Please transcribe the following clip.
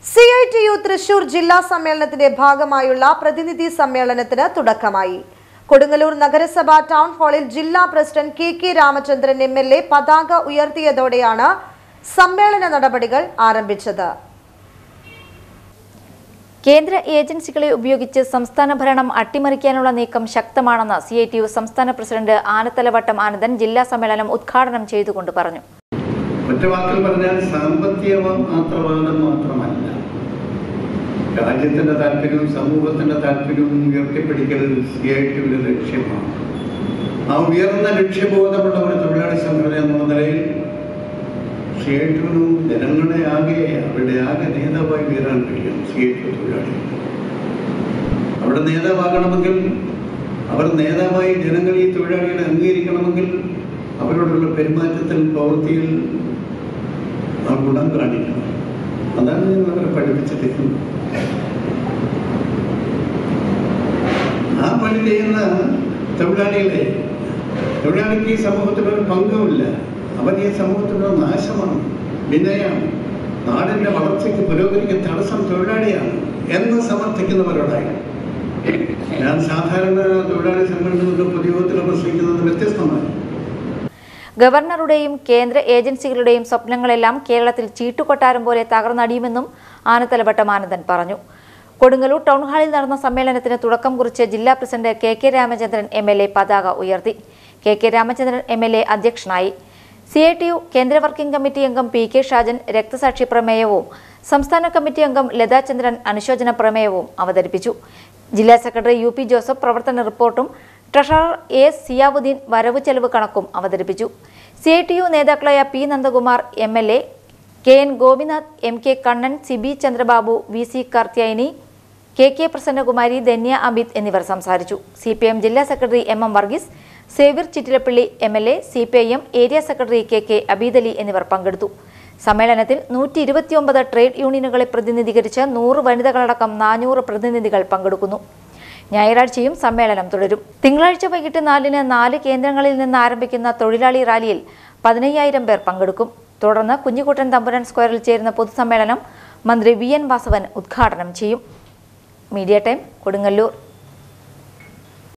C I T U Thrissur ജില്ലാ സമ്മേളനത്തിന്റെ ഭാഗമായുള്ള പ്രതിനിധി സമ്മേളനത്തിന് തുടക്കമായി കൊടുങ്ങല്ലൂർ നഗരസഭ ടൗൺ ഹാളിൽ ജില്ലാ president K K Ramachandran M L A പതാക ഉയർത്തിയതോടെയാണ് സമ്മേളന നടപടികൾ ആരംഭിച്ചത് കേന്ദ്ര ഏജൻസികളെ ഉപയോഗിച്ച് സംസ്ഥാന ഭരണം അട്ടിമറിക്കാനുള്ള നീക്കം ശക്തമാണെന്ന് സി ഐ ടി യു സംസ്ഥാന പ്രസിഡന്റ് ആനത്തലവട്ടം ആനന്ദൻ ജില്ലാ സമ്മേളനം ഉദ്ഘാടനം ചെയ്തുകൊണ്ട് പറഞ്ഞു ഒറ്റ വാക്കിൽ പറഞ്ഞാൽ സാമ്പത്തിക മാത്രവാദം മാത്രമല്ല രാജ്യത്തിന്റെ താല്പര്യവും സമൂഹത്തിന്റെ താല്പര്യവും ഉയർത്തിപ്പിടിക്കൽ സി ഐ ടിയുടെ ലക്ഷ്യമാണ് ആ ഉയർന്ന ലക്ഷ്യബോധമുള്ള ഒരു തൊഴിലാളി സംഘടന എന്ന നിലയിൽ സി ഐ ടിനും ജനങ്ങളെ ആകെ അവരുടെ ആകെ നേതാവായി ഉയരാൻ കഴിയും സി ഐ ടി തൊഴിലാളി അവിടെ നേതാവാകണമെങ്കിൽ അവർ നേതാവായി ജനങ്ങൾ ഈ തൊഴിലാളികളെ അംഗീകരിക്കണമെങ്കിൽ അവരോടുള്ള പെരുമാറ്റത്തിൽ പ്രവൃത്തിയിൽ ആ ഗുണം കാണിക്കണം അതാണ് ഞങ്ങൾ അവരെ പഠിപ്പിച്ചിരിക്കുന്നത് ആ പണി ചെയ്യുന്ന തൊഴിലാളികളെ തൊഴിലാളിക്ക് ഈ സമൂഹത്തിലൊരു പങ്കുമില്ല അവൻ ഈ സമൂഹത്തിലുള്ള നാശമാണ് വിനയാണ് നാടിന്റെ വളർച്ചയ്ക്ക് പുരോഗതിക്ക് തടസ്സം തൊഴിലാളിയാണ് എന്ന് സമർത്ഥിക്കുന്നവരോടായി ഞാൻ സാധാരണ തൊഴിലാളി സംഘടനകളുടെ പൊതുയോഗത്തിൽ പ്രസംഗിക്കുന്നത് വ്യത്യസ്തമാണ് ഗവർണറുടെയും കേന്ദ്ര ഏജൻസികളുടെയും സ്വപ്നങ്ങളെല്ലാം കേരളത്തിൽ ചീട്ടുകൊട്ടാരം പോലെ തകർന്നടിയുമെന്നും ആനത്തലവട്ടം ആനന്ദൻ പറഞ്ഞു കൊടുങ്ങല്ലൂർ ടൗൺ ഹാളിൽ നടന്ന സമ്മേളനത്തിന് തുടക്കം കുറിച്ച് ജില്ലാ president K K Ramachandran M L A പതാക ഉയർത്തി K K Ramachandran M L A അധ്യക്ഷനായി സി ഐ ടി യു കേന്ദ്ര വർക്കിംഗ് കമ്മിറ്റി അംഗം പി കെ ഷാജൻ രക്തസാക്ഷി പ്രമേയവും സംസ്ഥാന കമ്മിറ്റി അംഗം ലതാചന്ദ്രൻ അനുശോചന പ്രമേയവും അവതരിപ്പിച്ചു ജില്ലാ സെക്രട്ടറി യു പി ജോസഫ് പ്രവർത്തന റിപ്പോർട്ടും ട്രഷറർ എ സിയാവുദ്ദീൻ വരവ് ചെലവ് കണക്കും അവതരിപ്പിച്ചു സി ഐ ടി യു നേതാക്കളായ P Nandakumar M L A K N Gopinath M K Kannan Sibi Chandrababu V C Karthyayani K K Prasannakumari Dhanya Amit എന്നിവർ സംസാരിച്ചു സി പി എം ജില്ലാ secretary M M Varghese Xavier Chittilappilly M L A C P I M area secretary K K Abeedali എന്നിവർ പങ്കെടുത്തു സമ്മേളനത്തിൽ നൂറ്റി ഇരുപത്തിയൊമ്പത് trade യൂണിയനുകളെ പ്രതിനിധീകരിച്ച് നൂറ് വനിതകളടക്കം നാനൂറ് പ്രതിനിധികൾ പങ്കെടുക്കുന്നു ഞായറാഴ്ചയും സമ്മേളനം തുടരും തിങ്കളാഴ്ച വൈകിട്ട് നാലിന് നാല് കേന്ദ്രങ്ങളിൽ നിന്ന് ആരംഭിക്കുന്ന തൊഴിലാളി റാലിയിൽ പതിനയ്യായിരം പേർ പങ്കെടുക്കും തുടർന്ന് കുഞ്ഞിക്കുട്ടൻ തമ്പുരാൻ സ്ക്വയറിൽ ചേരുന്ന പൊതുസമ്മേളനം മന്ത്രി വി എൻ വാസവൻ ഉദ്ഘാടനം ചെയ്യും മീഡിയ ടൈം കൊടുങ്ങല്ലൂർ